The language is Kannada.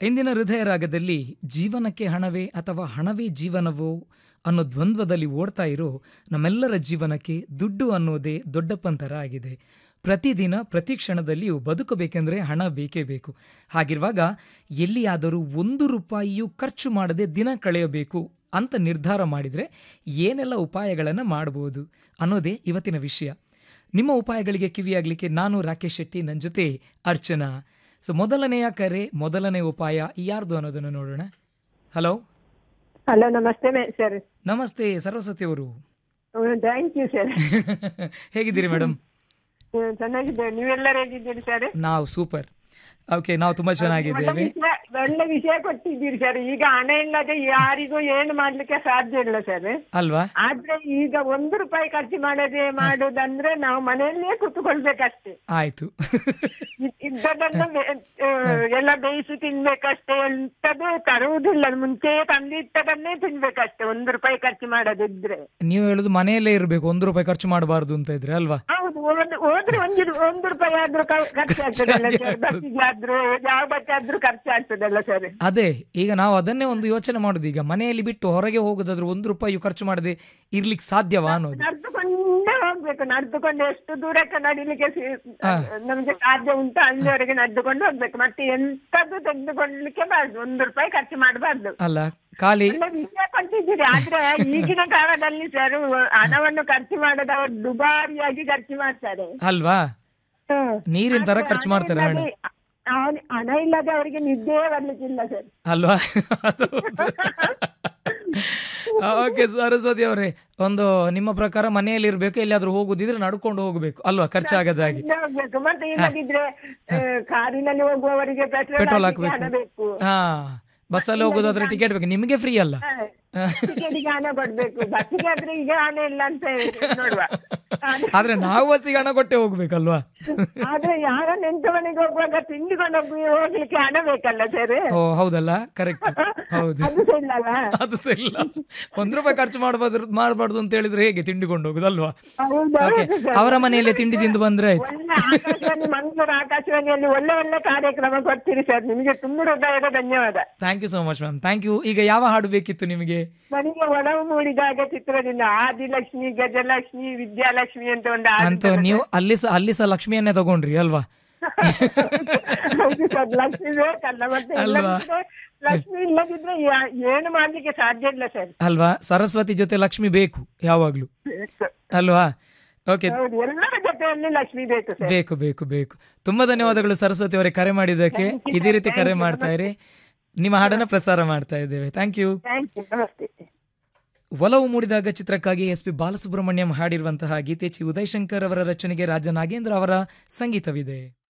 ಇಂದಿನ ಹೃದಯ ರಾಗದಲ್ಲಿ ಜೀವನಕ್ಕೆ ಹಣವೇ ಅಥವಾ ಹಣವೇ ಜೀವನವೋ ಅನ್ನೋ ದ್ವಂದ್ವದಲ್ಲಿ ಓಡ್ತಾ ಇರೋ ನಮ್ಮೆಲ್ಲರ ಜೀವನಕ್ಕೆ ದುಡ್ಡು ಅನ್ನೋದೇ ದೊಡ್ಡ ಪಂತರ ಆಗಿದೆ ಪ್ರತಿದಿನ ಪ್ರತಿ ಕ್ಷಣದಲ್ಲಿಯೂ ಬದುಕಬೇಕೆಂದರೆ ಹಣ ಬೇಕೇ ಬೇಕು ಹಾಗಿರುವಾಗ ಎಲ್ಲಿಯಾದರೂ ಒಂದು ರೂಪಾಯಿಯೂ ಖರ್ಚು ಮಾಡದೆ ದಿನ ಕಳೆಯಬೇಕು ಅಂತ ನಿರ್ಧಾರ ಮಾಡಿದರೆ ಏನೆಲ್ಲ ಉಪಾಯಗಳನ್ನು ಮಾಡಬಹುದು ಅನ್ನೋದೇ ಇವತ್ತಿನ ವಿಷಯ ನಿಮ್ಮ ಉಪಾಯಗಳಿಗೆ ಕಿವಿಯಾಗಲಿಕ್ಕೆ ನಾನು ರಾಕೇಶ್ ಶೆಟ್ಟಿ ನನ್ನ ಜೊತೆ ಅರ್ಚನಾ ಸೊ ಮೊದಲನೆಯ ಕರೆ ಮೊದಲನೇ ಉಪಾಯ ಯಾರ್ದು ಅನ್ನೋದನ್ನು ನೋಡೋಣ ಹಲೋ ಹಲೋ ನಮಸ್ತೆ ಮೇ ಸರ್ ನಮಸ್ತೆ ಸರಸ್ವತಿ ಅವರು ಥ್ಯಾಂಕ್ ಯು ಸರ್ ಹೇಗಿದ್ದೀರಿ ಮೇಡಮ್ ಚೆನ್ನಾಗಿದ್ದೇವೆ ನೀವೆಲ್ಲರೂ ಹೇಗಿದ್ದೀರಿ ಸರ್ ನಾವು ಸೂಪರ್ ಓಕೆ ನಾವು ತುಂಬಾ ಚೆನ್ನಾಗಿದ್ದೇವೆ ಒಳ್ಳೆ ವಿಷಯ ಕೊಟ್ಟಿದ್ದೀರಿ ಸರ್ ಈಗ ಹಣ ಇಲ್ಲದೆ ಯಾರಿಗೂ ಏನು ಮಾಡ್ಲಿಕ್ಕೆ ಸಾಧ್ಯ ಇಲ್ಲ ಸರ್ ಅಲ್ವಾ ಆದ್ರೆ ಈಗ ಒಂದು ರೂಪಾಯಿ ಖರ್ಚು ಮಾಡದೆ ಮಾಡುದಂದ್ರೆ ನಾವು ಮನೆಯಲ್ಲೇ ಕೂತ್ಕೊಳ್ಬೇಕಷ್ಟೇ ಆಯ್ತು ಇ- ಇದ್ದದನ್ನು ಬೆ- ಆ, ಎಲ್ಲ ಬೇಯಿಸಿ ತಿನ್ಬೇಕಷ್ಟೇ ಎಂತದು ತರುವುದಿಲ್ಲ ಮುಂಚೆ ತಂದಿಟ್ಟದನ್ನೇ ತಿನ್ಬೇಕಷ್ಟೇ ಒಂದು ರೂಪಾಯಿ ಖರ್ಚು ಮಾಡದಿದ್ರೆ ನೀವು ಹೇಳುದು ಮನೆಯಲ್ಲೇ ಇರಬೇಕು ಒಂದು ರೂಪಾಯಿ ಖರ್ಚು ಮಾಡಬಾರ್ದು ಅಂತ ಇದ್ರೆ ಅಲ್ವಾ ಹೌದು ಹೋದ್- ಹೋದ್ರೆ ಒಂದು ರು- ಒಂದು ರೂಪಾಯಿ ಆದ್ರೂ ಕ- ಖರ್ಚಾಗ್ತದಲ್ಲ ಸರ್ ಬಸ್ಸಿಗೆ ಆದ್ರೂ ಯಾವ ಬಟ್ಟೆ ಆದ್ರೂ ಖರ್ಚಾಗ್ತದಲ್ಲ ಸರ್ ಅದೇ ಈಗ ನಾವು ಅದನ್ನೇ ಒಂದು ಯೋಚನೆ ಮಾಡುದು ಈಗ ಮನೆಯಲ್ಲಿ ಬಿಟ್ಟು ಹೊರಗೆ ಹೋಗೋದಾದ್ರೆ ಒಂದು ರೂಪಾಯಿ ಖರ್ಚು ಮಾಡದೆ ಇರ್ಲಿಕ್ಕೆ ಸಾಧ್ಯವಾ ಅನ್ನೋದು ನಡೆದುಕೊಂಡೇ ಹೋಗ್ಬೇಕು ನಡೆದುಕೊಂಡು ಎಷ್ಟು ದೂರಕ್ಕೆ ನಡಿಲಿಕ್ಕೆ ಸಿ- ನಮ್ಗೆ ಸಾಧ್ಯ ಉಂಟು ಅಲ್ಲಿವರೆಗೆ ನಡೆದುಕೊಂಡು ಹೋಗ್ಬೇಕು ಮತ್ತೆ ಎಂತದ್ದು ತೆಗೆದುಕೊಳ್ಳಲಿಕ್ಕೆ ಬಾರ್ದು ಒಂದು ರೂಪಾಯಿ ಖರ್ಚು ಮಾಡಬಾರ್ದು ಅಲ್ಲ ಖಾಲಿ ಒಳ್ಳೆ ವಿಷಯ ಕೊಟ್ಟಿದ್ದೀರಿ ಆದ್ರೆ ಈಗಿನ ಕಾಲದಲ್ಲಿ ಸರ್ ಹಣವನ್ನು ಖರ್ಚು ಮಾಡದ ಅವರು ದುಬಾರಿಯಾಗಿ ಖರ್ಚು ಮಾಡ್ತಾರೆ ಅಲ್ವಾ ಹ್ಮ್. ನೀರಿನ ತರ ಖರ್ಚು ಮಾಡ್ತಾರೆ ಹಣ ಇಲ್ಲದೆ- ಅವನ್- ಹಣ ಇಲ್ಲದೆ ಅವರಿಗೆ ನಿದ್ದೆ ಬರ್ಲಿಕ್ಕಿಲ್ಲ ಸರ್ ಅಲ್ವಾ ಅದು ಓಕೆ ಸರಸ್ವತಿ ಅವರೇ ಒಂದು ನಿಮ್ಮ ಪ್ರಕಾರ ಮನೆಯಲ್ಲಿ ಇರ್ಬೇಕು ಎಲ್ಲಿಯಾದ್ರೂ ಹೋಗುದಿದ್ರೆ ನಡ್ಕೊಂಡು ಹೋಗ್ಬೇಕು ಅಲ್ವಾ ಖರ್ಚಾಗದ ಹಾಗೆ ಇಲ್ಲೇ ಹೋಗ್ಬೇಕು ಮತ್ತೆ ಇಲ್ಲದಿದ್ರೆ ಆ, ಕಾರಿನಲ್ಲಿ ಹೋಗುವವರಿಗೆ ಪೆಟ್ರೋಲ್ ಪೆಟ್ರೋಲ್ ಹಾಕ್ಲಿಕ್ಕೆ ಹಣ ಹಾಕ್ಬೇಕು ಬೇಕು ಹಾ ಬಸ್ಸಲ್ಲಿ ಹೋಗೋದಾದ್ರೆ ಟಿಕೆಟ್ ಬೇಕು ನಿಮಗೆ ಫ್ರೀ ಅಲ್ಲ ಟಿಕೆಟಿಗೆ ಹಣ ಕೊಡ್ಬೇಕು ಬಸ್ಸಿಗೆ ಆದ್ರೆ ಈಗ ಹಣ ಇಲ್ಲ ಅಂತ ನೋಡುವ ಆದ್ರೆ- ಆದ್ರೆ ನಾವು ಬಸ್ಸಿಗೆ ಹಣ ಕೊಟ್ಟೆ ಹೋಗ್ಬೇಕಲ್ವಾ ಆದ್ರೆ ಯಾರ ನೆಂಟ ಮನೆಗೆ ಹೋಗುವಾಗ ತಿಂಡಿಕೊಂಡು ಹೋಗಿ ಹೋಗ್ಲಿಕ್ಕೆ ಹಣ ಬೇಕಲ್ಲ ಸರ್ ಓ ಹೌದಲ್ಲ ಕರೆಕ್ಟ್ ಹೌದು ಅದು ಸಹ ಇಲ್ಲಲ್ಲ ಅದು ಸಹ ಇಲ್ಲ ಒಂದ್ ರೂಪಾಯಿ ಖರ್ಚು ಮಾಡಬಾರ್ದು ಮಾಡಬಾರ್ದು ಅಂತ ಹೇಳಿದ್ರೆ ಹೇಗೆ ತಿಂಡಿಕೊಂಡು ಹೋಗುದಲ್ವಾ ಹೌದು, ಓಕೆ ಹೌದು ಸರ್. ಅವರ ಮನೆಯಲ್ಲೇ ತಿಂಡಿ ತಿಂದು ಬಂದ್ರೆ ಆಯ್ತು ಒಳ್ಳೆ ಆಕಾಶವಾಣಿ ಮಂಗಳೂರು ಆಕಾಶವಾಣಿಯಲ್ಲಿ ಒಳ್ಳೆ ಒಳ್ಳೆ ಕಾರ್ಯಕ್ರಮ ಕೊಡ್ತೀರಿ ಸರ್ ನಿಮಗೆ ತುಂಬ ಹೃದಯದ ಧನ್ಯವಾದ thank you so much ma'am thank you ಈಗ ಯಾವ ಹಾಡು ಬೇಕಿತ್ತು ನಿಮಗೆ ನನಗೆ ಒಲವು ಮೂಡಿದಾಗ ಚಿತ್ರದಿಂದ ಆದಿಲಕ್ಷ್ಮಿ ಗಜಲಕ್ಷ್ಮಿ ವಿದ್ಯಾಲಕ್ಷ್ಮಿ ಅಂತ ಒಂದು ಹಾಡು ಅಂತ ನೀವು ಅಲ್ಲಿ ಸಹ ಅಲ್ಲಿ ಸಹ ಲಕ್ಷ್ಮಿಯನ್ನೇ ತಗೊಂಡ್ರಿ ಅಲ್ವಾ ಹೌದು ಸರ್ ಲಕ್ಷ್ಮಿ ಬೇಕಲ್ಲ ಮತ್ತೆ ಅಲ್ವಾ? ಇಲ್ಲದಿದ್ರೆ ಲಕ್ಷ್ಮಿ ಇಲ್ಲದಿದ್ರೆ ಯಾ- ಏನು ಮಾಡ್ಲಿಕ್ಕೆ ಸಾಧ್ಯ ಇಲ್ಲ ಸರ್ ಅಲ್ವಾ ಸರಸ್ವತಿ ಜೊತೆ ಲಕ್ಷ್ಮಿ ಬೇಕು ಯಾವಾಗ್ಲೂ ಅಲ್ವಾ ಓಕೆ ಹೌದು ಎಲ್ಲರ ಜೊತೆಯಲ್ಲಿ ಲಕ್ಷ್ಮಿ ಬೇಕು ಸರ್ ಬೇಕು ಬೇಕು ಬೇಕು ತುಂಬಾ ಧನ್ಯವಾದಗಳು ಸರಸ್ವತಿ ಅವರೇ ಕರೆ ಮಾಡಿದ್ದಕ್ಕೆ ಇದೇ ರೀತಿ ಕರೆ ಮಾಡ್ತಾ ಇರಿ ನಿಮ್ಮ ಹಾಡನ್ನ ಪ್ರಸಾರ ಮಾಡ್ತಾ ಇದ್ದೇವೆ ಥ್ಯಾಂಕ್ ಯು ಥ್ಯಾಂಕ್ ಯು ನಮಸ್ತೆ ಒಲವು ಮೂಡಿದಾಗ ಚಿತ್ರಕ್ಕಾಗಿ ಎಸ್ ಪಿ ಬಾಲಸುಬ್ರಹ್ಮಣ್ಯಂ ಹಾಡಿರುವಂತಹ ಗೀತೆ ಚಿ ಉದಯಶಂಕರ್ ಅವರ ರಚನೆಗೆ ರಾಜ ನಾಗೇಂದ್ರ ಅವರ ಸಂಗೀತವಿದೆ